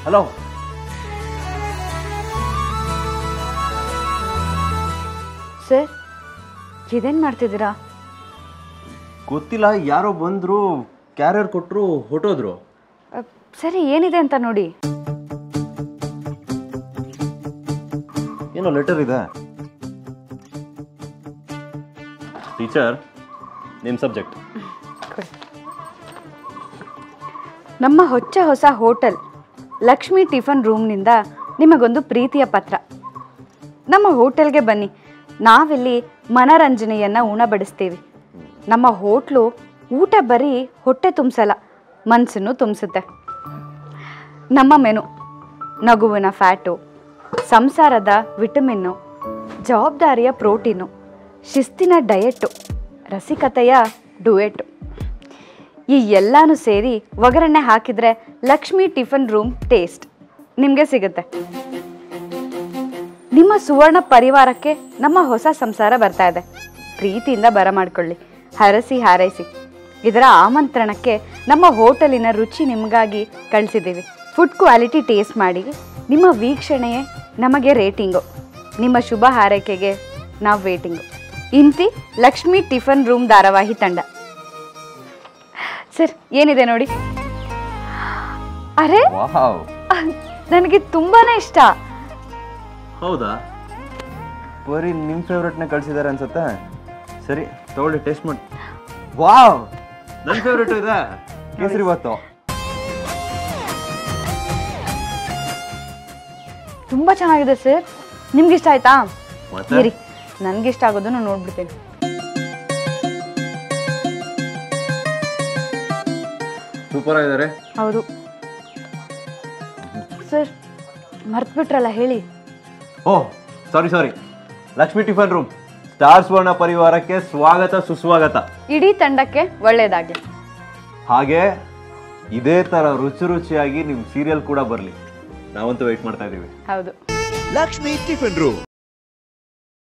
Hello sir ಇದೇನು ಮಾಡ್ತಿದ್ದೀರಾ ಗೊತ್ತಿಲ್ಲ ಯಾರೋ ಬಂದ್ರು ಕ್ಯಾರಿಯರ್ ಕೊಟ್ಟರು ಹೊಟ್ಟೋದ್ರು ಅ, ಸರಿ ಏನಿದೆ ಅಂತ ನೋಡಿ ಏನೋ ಲೆಟರ್ ಇದೆ ಟೀಚರ್ ನಿಮ್ಮ ಸಬ್ಜೆಕ್ಟ್ ಕೊಡಿ. ನಮ್ಮ ಹೊಚ್ಚ ಹೊಸ ಹೋಟೆಲ್ ಲಕ್ಷ್ಮಿ ಟಿಫನ್ ರೂಮ್ನಿಂದ ನಿಮಗೊಂದು ಪ್ರೀತಿಯ ಪತ್ರ ನಮ್ಮ ಹೋಟೆಲ್ಗೆ ಬನ್ನಿ ನಾವಿಲ್ಲಿ ಮನರಂಜನೆಯನ್ನು ಉಣಬಡಿಸ್ತೀವಿ ನಮ್ಮ ಹೋಟ್ಲು ಊಟ ಬರೀ ಹೊಟ್ಟೆ ತುಂಬಿಸಲ್ಲ ಮನಸ್ಸನ್ನು ತುಂಬಿಸುತ್ತೆ ನಮ್ಮ ಮೆನು ನಗುವಿನ ಫ್ಯಾಟು ಸಂಸಾರದ ವಿಟಮಿನ್ನು ಜವಾಬ್ದಾರಿಯ ಪ್ರೋಟೀನು ಶಿಸ್ತಿನ ಡಯೆಟ್ಟು ರಸಿಕತೆಯ ಡುಯೆಟ್ಟು ಈ ಎಲ್ಲಾನು ಸೇರಿ ಒಗ್ಗರಣೆ ಹಾಕಿದ್ರೆ ಲಕ್ಷ್ಮಿ ಟಿಫನ್ ರೂಮ್ ಟೇಸ್ಟ್ ನಿಮಗೆ ಸಿಗುತ್ತೆ ನಿಮ್ಮ ಸುವರ್ಣ ಪರಿವಾರಕ್ಕೆ ನಮ್ಮ ಹೊಸ ಸಂಸಾರ ಬರ್ತಾ ಇದೆ ಪ್ರೀತಿಯಿಂದ ಬರಮಾಡ್ಕೊಳ್ಳಿ ಹರಸಿ ಹಾರೈಸಿ ಇದರ ಆಮಂತ್ರಣಕ್ಕೆ ನಮ್ಮ ಹೋಟೆಲಿನ ರುಚಿ ನಿಮಗಾಗಿ ಕಳಿಸಿದ್ದೀವಿ ಫುಡ್ ಕ್ವಾಲಿಟಿ ಟೇಸ್ಟ್ ಮಾಡಿ ನಿಮ್ಮ ವೀಕ್ಷಣೆಯೇ ನಮಗೆ ರೇಟಿಂಗು ನಿಮ್ಮ ಶುಭ ಹಾರೈಕೆಗೆ ನಾವು ವೇಟಿಂಗು ಇಂತಿ ಲಕ್ಷ್ಮಿ ಟಿಫನ್ ರೂಮ್ ಧಾರಾವಾಹಿ ತಂಡ ಸರ್ ಏನಿದೆ ನೋಡಿ ಅರೆ ವಾವ್ ನನಗೆ ತುಂಬಾನೇ ಇಷ್ಟ ಹೌದಾ ಬರೀ ನಿಮ್ಮ ಫೇವ್ರೆಟ್ನೇ ಕಳಿಸಿದ್ದಾರೆ ಅನ್ಸುತ್ತೆ ಸರಿ ತಗೊಳ್ಳಿ ಟೇಸ್ಟ್ ಮಾಡಿ ವಾವ್ ನನ್ನ ಫೇವ್ರೆಟ್ ಇದೆ ಕೇಸರಿ ಬಾತು ತುಂಬಾ ಚೆನ್ನಾಗಿದೆ ಸರ್ ನಿಮ್ಗೆ ಇಷ್ಟ ಆಯ್ತಾ ಮತ್ತೆ? ಇರಿ ನನ್ಗಿಷ್ಟ ಆಗೋದನ್ನು ನೋಡ್ಬಿಡ್ತೇನೆ ಸೂಪರ್ ಆಗಿದ್ದಾರೆ ಹೌದು ಸರ್ ಮರ್ತ್ಬಿಟ್ರಲ್ಲ ಹೇಳಿ ಓ sorry sorry Lakshmi tiffin room star Swarna ಪರಿವಾರಕ್ಕೆ ಸ್ವಾಗತ ಸುಸ್ವಾಗತ ಇಡೀ ತಂಡಕ್ಕೆ ಒಳ್ಳೇದಾಗ್ಲಿ ಹಾಗೆ ಇದೇ ತರ ರುಚಿ ರುಚಿಯಾಗಿ ನಿಮ್ ಸೀರಿಯಲ್ ಕೂಡ ಬರಲಿ ನಾವಂತೂ ವೆಯ್ಟ್ ಮಾಡ್ತಾ ಇದ್ದೀವಿ ಹೌದು ಲಕ್ಷ್ಮಿ ಟಿಫನ್ ರೂಮ್